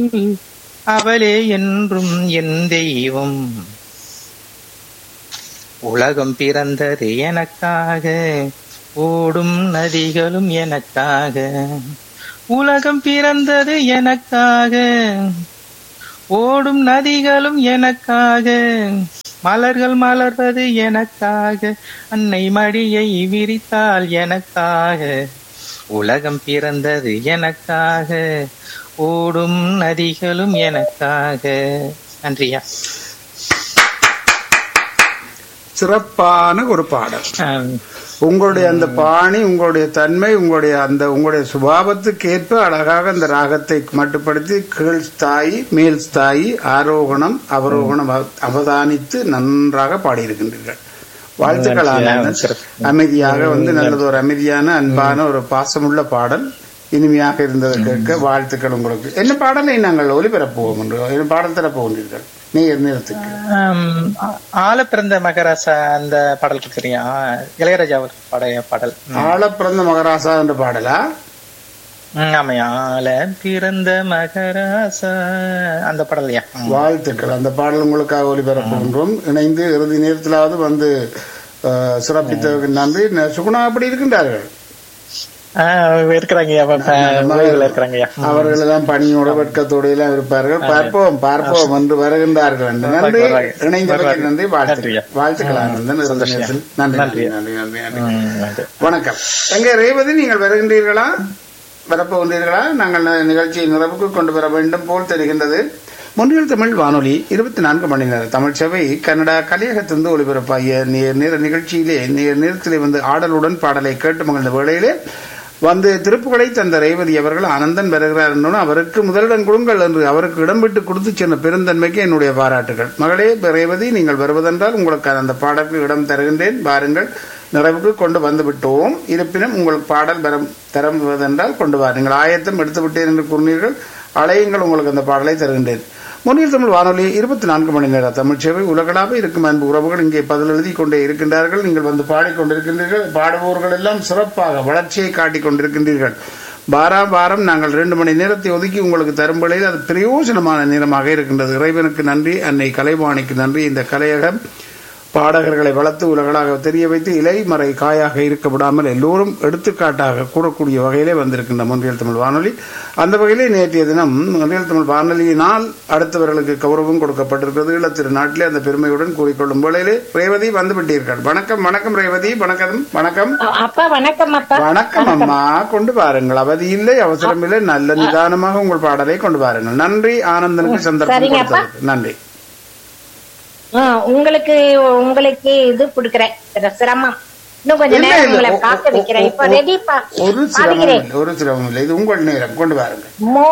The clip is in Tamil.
அவளே என்றும் என் தெய்வம் உலகம் பிறந்தது எனக்காக ஓடும் நதிகளும் எனக்காக உலகம் பிறந்தது எனக்காக ஓடும் நதிகளும் எனக்காக மலர்கள் மலர்வது எனக்காக அன்னை மடியை விரித்தால் எனக்காக உலகம் பிறந்தது எனக்காக ஓடும் நதிகளும் எனக்காக நன்றியா சிறப்பான ஒரு பாடல் ஆம். உங்களுடைய அந்த பாணி உங்களுடைய தன்மை உங்களுடைய அந்த உங்களுடைய சுபாவத்துக்கு ஏற்ப அழகாக அந்த ராகத்தை மட்டுப்படுத்தி கீழ் ஸ்தாயி மேல் ஸ்தாயி ஆரோகணம் அவரோகணம் அவ- அவதானித்து நன்றாக பாடியிருக்கின்றீர்கள் வாழ்த்துக்கள் நன்றி, ஆனந்தன். சிறப்பு. அமைதியாக வந்து நல்லது ஒரு அமைதியான அன்பான ஒரு பாசமுள்ள பாடல் இனிமையாக இருந்ததை கேட்க வாழ்த்துக்கள் உங்களுக்கு என்ன பாடலை நாங்கள் ஒலிபரப்புவோம் என்று என்ன பாடல் தர போகின்றீர்கள் நேர் நேரத்துக்கு ஆம், ஆ- ஆள பிறந்த மகராசா அந்த பாடல் இருக்கிறியா இளையராஜா அவர் பாடைய பாடல் ம். ஆழ பிறந்த மகராசா என்ற பாடலா ம், ஆமாய்யா ஆள பிறந்த மகராசா அந்த பாடல்யா ம். வாழ்த்துக்கள் அந்த பாடல் உங்களுக்காக ஒளிபரப்புகின்றோம் இணைந்து இறுதி நேரத்திலாவது வந்து அஹ், சிறப்பித்தவர்கள் நன்றி ந- சுகுணா அப்படி இருக்கின்றார்கள் ஆ, இருக்கிறாங்கய்யா அப்ப, அப்ப, ஓய்வுல இருக்கிறாங்கய்யா ம். அவர்கள் எல்லாம் பணியோட வெட்கத்தோடு எல்லாம் இருப்பார்கள் பார்ப்போம் பார்ப்போம் என்று வருகின்றார்கள் என்று நன்றி வருவாங்க. இணைந்ததற்கு வருவாங்க. நன்றி வாழ்த்துக்கள் நன்றியா. வாழ்த்துக்கள் ஆனந்தன் இறுதி சந்தோஷம். நேரத்தில் நன்றி நன்றி நன்றி. நன்றி நன்றி நன்றி ம், நன்றி. வணக்கம் எங்கே ரேவதி நீங்கள் வருகின்றீர்களா வரப்போகின்றீர்களா நாங்கள் ந- நிகழ்ச்சியை நிறைவுக்கு கொண்டு வர வேண்டும் போல் தெரிகின்றது முன்னில் தமிழ் வானொலி இருபத்தி நான்கு மணி நேரம் தமிழ் சபை கன்னடா கலியகத்திலிருந்து ஒளிபரப்பாகிய நேர் நேர நிகழ்ச்சியிலே நேர் நேரத்திலே வந்து ஆடலுடன் பாடலை கேட்டு மகிழ்ந்த வேளையிலே வந்து திருப்புகழை தந்த ரேவதி அவர்கள் ஆனந்தன் வருகிறார் என்னும் அவருக்கு முதலிடம் கொடுங்கள் என்று அவருக்கு இடம் விட்டு கொடுத்து சென்ற பெருந்தன்மைக்கு என்னுடைய பாராட்டுகள் மகளே ரேவதி நீங்கள் வருவதென்றால் உங்களுக்கு அந்த பாடலுக்கு இடம் தருகின்றேன் பாருங்கள் நிறைவுக்கு கொண்டு வந்து விட்டோம் இருப்பினும் உங்கள் பாடல் பெற தருவதென்றால் கொண்டு வா நீங்கள் ஆயத்தம் எடுத்து விட்டேன் என்று கூறினீர்கள் அழையுங்கள் உங்களுக்கு அந்த பாடலை தருகின்றேன் முன்னில் தமிழ் வானொலி இருபத்தி நான்கு மணி நேர தமிழ் சேவை உலகளாக இருக்கும் அன்பு உறவுகள் இங்கே பதில் எழுதி கொண்டே இருக்கின்றார்கள் நீங்கள் வந்து பாடிக்கொண்டிருக்கின்றீர்கள் பாடுபவர்கள் எல்லாம் சிறப்பாக வளர்ச்சியை காட்டிக் கொண்டிருக்கின்றீர்கள் வாரம் வாரம் நாங்கள் ரெண்டு மணி நேரத்தை ஒதுக்கி உங்களுக்கு தரும் வேளையில் அது பிரயோஜனமான நேரமாக இருக்கின்றது இறைவனுக்கு நன்றி அன்னை கலைவாணிக்கு நன்றி இந்த கலையகம் பாடகர்களை வளர்த்து உலகளாக தெரிய வைத்து இலைமறை காயாக இருக்க விடாமல் எல்லோரும் எடுத்துக்காட்டாக கூறக்கூடிய வகையிலே வந்திருக்கின்ற முன்றியல் தமிழ் வானொலி அந்த வகையிலே நேற்றைய தினம் முன்றியல் தமிழ் வானொலியினால் அடுத்தவர்களுக்கு கௌரவம் கொடுக்கப்பட்டிருக்கிறது ஈழத்திரு நாட்டிலே அந்த பெருமையுடன் கூறிக்கொள்ளும் வேளையிலே ரேவதி வந்து விட்டீர்கள் வணக்கம் வணக்கம் ரேவதி வணக்கம் வணக்கம் அப்பா வணக்கம் அப்பா வணக்கம் அம்மா கொண்டு பாருங்கள் அவதி இல்லை அவசரம் இல்லை நல்ல நிதானமாக உங்கள் பாடலை கொண்டு பாருங்கள் நன்றி ஆனந்தனுக்கு சந்தர்ப்பம் சரிங்க அப்பா. கொடுத்ததற்கு நன்றி ஆ, உங்களுக்கு உங்களுக்கு இது கொடுக்குறேன் சிர- சிரமம் இன்னும் கொஞ்ச இல்ல, நேரம் இல்ல. உங்களை ஒ- பார்க்க ஒ- வைக்கிறேன் இப்ப ஒ- ரெடி ஒரு சிரமம் பாடுகிறேன் இல்லை ஒரு சிரமம் இல்லை இது உங்கள் நேரம் கொண்டு வாருங்கள் மோ